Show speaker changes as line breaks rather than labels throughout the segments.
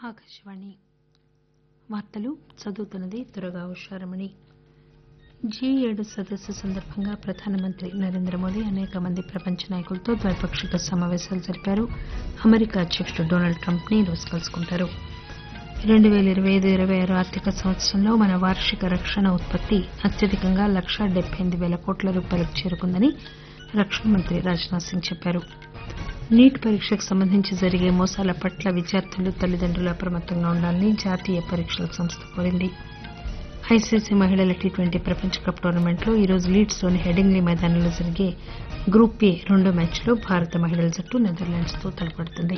ఆకాశవాణి వార్తలు చదువుతున్నది దుర్గా ఉషారమణి జీ ఏడు సదస్సు సందర్భంగా ప్రధానమంత్రి నరేంద్ర మోదీ అనేక మంది ప్రపంచ నాయకులతో ద్వైపాక్షిక సమావేశాలు జరిపారు అమెరికా అధ్యకుడు డొనాల్డ్ ట్రంప్ ని ఈరోజు కలుసుకుంటారు రెండు పేల ఇరవై ఐదు ఇరవై ఆరు ఆర్థిక సంవత్సరంలో మన వార్షిక రక్షణ ఉత్పత్తి అత్యధికంగా లక్షా డెబ్బై ఎనిమిది పేల కోట్ల రూపాయలకు చేరుకుందని రక్షణ మంత్రి రాజ్ నాథ్ సింగ్ చెప్పారు నీట్ పరీక్షకు సంబంధించి జరిగే మోసాల పట్ల విద్యార్థులు తల్లిదండ్రులు అప్రమత్తంగా ఉండాలని జాతీయ పరీక్షల సంస్థ కోరింది ఐసీసీ మహిళల టీ ట్వంటీ ప్రపంచ కప్ టోర్నమెంట్లో ఈరోజు లీడ్స్ లోని హెడింగ్లీ మైదానంలో జరిగే గ్రూప్ ఏ రెండో మ్యాచ్లో భారత మహిళల జట్టు నెదర్లాండ్స్ తో తలపడుతుంది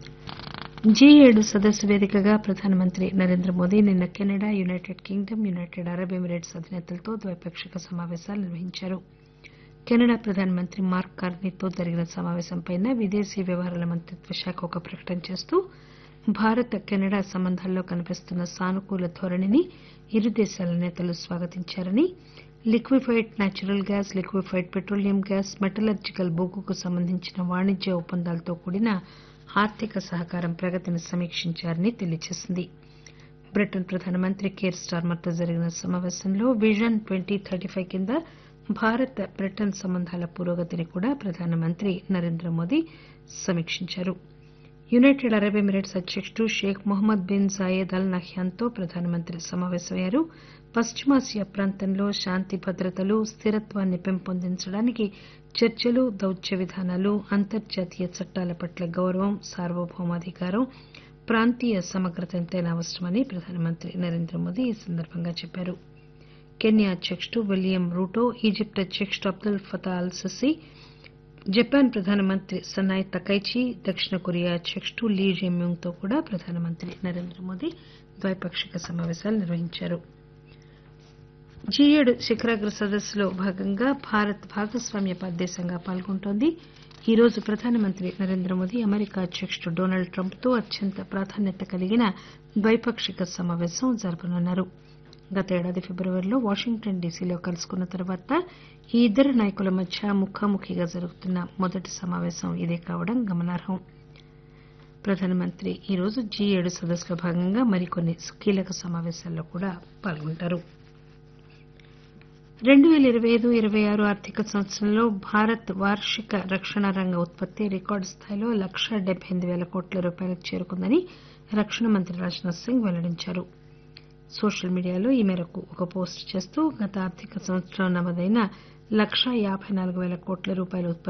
జీ ఏడు సదస్సు వేదికగా ప్రధానమంత్రి నరేంద్ర మోదీ నిన్న Canada United Kingdom United Arab Emirates అధినేతలతో ద్వైపాక్షిక సమావేశాలు నిర్వహించారు కెనడా ప్రధానమంత్రి మార్క్ కార్నీతో జరిగిన సమావేశంపై విదేశీ వ్యవహారాల మంత్రిత్వ శాఖ ఒక ప్రకటన చేస్తూ భారత్ కెనడా సంబంధాల్లో కనిపిస్తున్న సానుకూల ధోరణిని ఇరు దేశాల నేతలు స్వాగతించారని liquefied natural gas liquefied petroleum gas metallurgical బొగ్గుకు సంబంధించిన వాణిజ్య ఒప్పందాలతో కూడిన ఆర్థిక సహకారం ప్రగతిని సమీక్షించారని తెలియజేసింది బ్రిటన్ ప్రధానమంత్రి కేర్ స్టార్మర్ తో జరిగిన సమావేశంలో విజన్ ట్వంటీ థర్టీ ఫైవ్ కింద భారత్ బ్రిటన్ సంబంధాల పురోగతిని కూడా ప్రధానమంత్రి నరేంద్ర మోదీ సమీక్షించారు యునైటెడ్ అరబ్ ఎమిరేట్స్ అధ్యకుడు Sheikh Mohammed bin Zayed Al Nahyan తో ప్రధానమంత్రి సమావేశమయ్యారు పశ్చిమాసియా ప్రాంతంలో శాంతి భద్రతలు స్థిరత్వాన్ని పెంపొందించడానికి చర్చలు దౌత్య విధానాలు అంతర్జాతీయ చట్టాల పట్ల గౌరవం సార్వభౌమాధికారం ప్రాంతీయ సమగ్రత ఎంతైనా అవసరమని ప్రధానమంత్రి నరేంద్ర మోదీ ఈ సందర్భంగా చెప్పారు కెన్యా అధ్యకుడు విలియం రూటో ఈజిప్ట్ అధ్యకుడు Abdul Fattah al Sisi Japan ప్రధానమంత్రి సనాయ్ తకైచి దక్షిణ కొరియా అధ్యకుడు లీ జెమ్యూంగ్ తో కూడా ప్రధానమంత్రి నరేంద్ర మోదీ ద్వైపాక్షిక సమావేశాలు నిర్వహించారు జీ ఏడు శిఖరాగ్ర సదస్సులో భాగంగా భారత్ భాగస్వామ్య దేశంగా పాల్గొంటోంది ఈ రోజు ప్రధానమంత్రి నరేంద్ర మోదీ అమెరికా అధ్యకుడు డొనాల్డ్ ట్రంప్ తో అత్యంత ప్రాధాన్యత కలిగిన ద్వైపాక్షిక సమావేశం జరపనున్నారు గతేడాది ఫిబ్రవరిలో వాషింగ్టన్ డీసీలో కలుసుకున్న తర్వాత ఈ ఇద్దరు నాయకుల మధ్య ముఖాముఖిగా జరుగుతున్న మొదటి సమావేశం ఇదే కావడం గమనార్హం ప్రధానమంత్రి ఈరోజు జీ ఏడు సదస్సులో భాగంగా మరికొన్ని కీలక సమావేశాల్లో కూడా పాల్గొంటారు రెండు పేల ఇరవై ఐదు ఇరవై ఆరు ఆర్థిక సంవత్సరంలో భారత్ వార్షిక రక్షణ రంగ ఉత్పత్తి రికార్డు స్థాయిలో లక్షా డెబ్బై ఎనిమిది పేల కోట్ల రూపాయలకు చేరుకుందని రక్షణ మంత్రి రాజ్ నాథ్ సింగ్ వెల్లడించారు సోషల్ మీడియాలో ఈ మేరకు ఒక పోస్టు చేస్తూ గత ఆర్థిక సంవత్సరంలో నమోదైన లక్షా యాబై నాలుగు పేల కోట్ల రూపాయల ఉత్పత్తి